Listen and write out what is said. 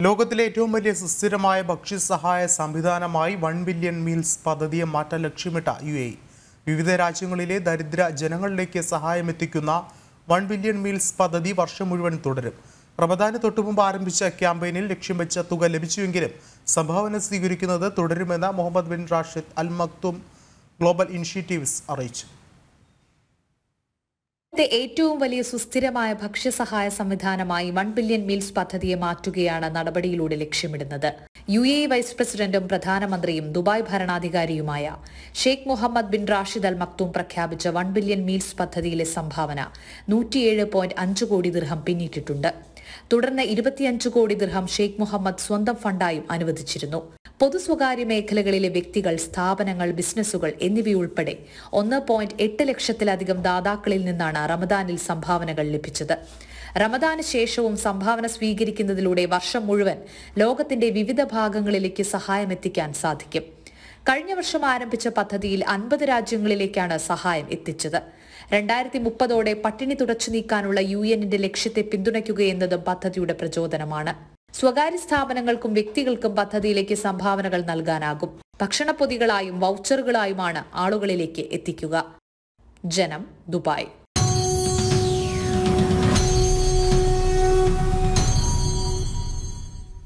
ലോകത്തിലെ ഏറ്റവും വലിയ സുസ്ഥിരമായ ഭക്ഷ്യസഹായ സംവിധാനമായി വൺ ബില്യൺ മീൽസ് പദ്ധതിയെ മാറ്റാൻ ലക്ഷ്യമിട്ട യു എ വിവിധ രാജ്യങ്ങളിലെ ദരിദ്ര ജനങ്ങളിലേക്ക് സഹായം എത്തിക്കുന്ന വൺ ബില്യൺ മീൽസ് പദ്ധതി വർഷം മുഴുവൻ തുടരും റമദാന് തൊട്ടുമുമ്പ് ആരംഭിച്ച ക്യാമ്പയിനിൽ ലക്ഷ്യം വെച്ച തുക ലഭിച്ചുവെങ്കിലും സംഭാവന സ്വീകരിക്കുന്നത് തുടരുമെന്ന് Mohammed bin Rashid Al Maktoum global initiatives അറിയിച്ചു ലോകത്തെ ഏറ്റവും വലിയ സുസ്ഥിരമായ ഭക്ഷ്യസഹായ സംവിധാനമായി വൺ ബില്യൺ മീൽസ് പദ്ധതിയെ മാറ്റുകയാണ് നടപടിയിലൂടെ ലക്ഷ്യമിടുന്നത് യു എ വൈസ് പ്രസിഡന്റും പ്രധാനമന്ത്രിയും ദുബായ് ഭരണാധികാരിയുമായ Sheikh Mohammed bin Rashid Al Maktoum പ്രഖ്യാപിച്ച വൺ ബില്യൺ മീൽസ് പദ്ധതിയിലെ സംഭാവന നൂറ്റിയേഴ് പോയിന്റ് അഞ്ച് കോടി ദിർഹം പിന്നിട്ടിട്ടുണ്ട് തുടർന്ന് ഇരുപത്തിയഞ്ച് കോടി ദിർഹം ഷെയ്ഖ് മുഹമ്മദ് സ്വന്തം ഫണ്ടായും അനുവദിച്ചിരുന്നു പൊതു സ്വകാര്യ മേഖലകളിലെ വ്യക്തികൾ സ്ഥാപനങ്ങൾ ബിസിനസ്സുകൾ എന്നിവയുൾപ്പെടെ ഒന്ന് പോയിന്റ് എട്ട് ലക്ഷത്തിലധികം ദാതാക്കളിൽ നിന്നാണ് റമദാനിൽ സംഭാവനകൾ ലഭിച്ചത് റമദാന് ശേഷവും സംഭാവന സ്വീകരിക്കുന്നതിലൂടെ വർഷം മുഴുവൻ ലോകത്തിന്റെ വിവിധ ഭാഗങ്ങളിലേക്ക് സഹായം എത്തിക്കാൻ സാധിക്കും കഴിഞ്ഞ വർഷം ആരംഭിച്ച പദ്ധതിയിൽ അൻപത് രാജ്യങ്ങളിലേക്കാണ് സഹായം എത്തിച്ചത് രണ്ടായിരത്തി മുപ്പതോടെ പട്ടിണി തുടച്ചു നീക്കാനുള്ള യു എന്നിന്റെ ലക്ഷ്യത്തെ പിന്തുണയ്ക്കുകയെന്നതും പദ്ധതിയുടെ പ്രചോദനമാണ് സ്വകാര്യ സ്ഥാപനങ്ങൾക്കും വ്യക്തികൾക്കും പദ്ധതിയിലേക്ക് സംഭാവനകൾ നൽകാനാകും ഭക്ഷണപ്പൊതികളായും വൗച്ചറുകളായുമാണ് ആളുകളിലേക്ക് എത്തിക്കുക ജനം ദുബായ്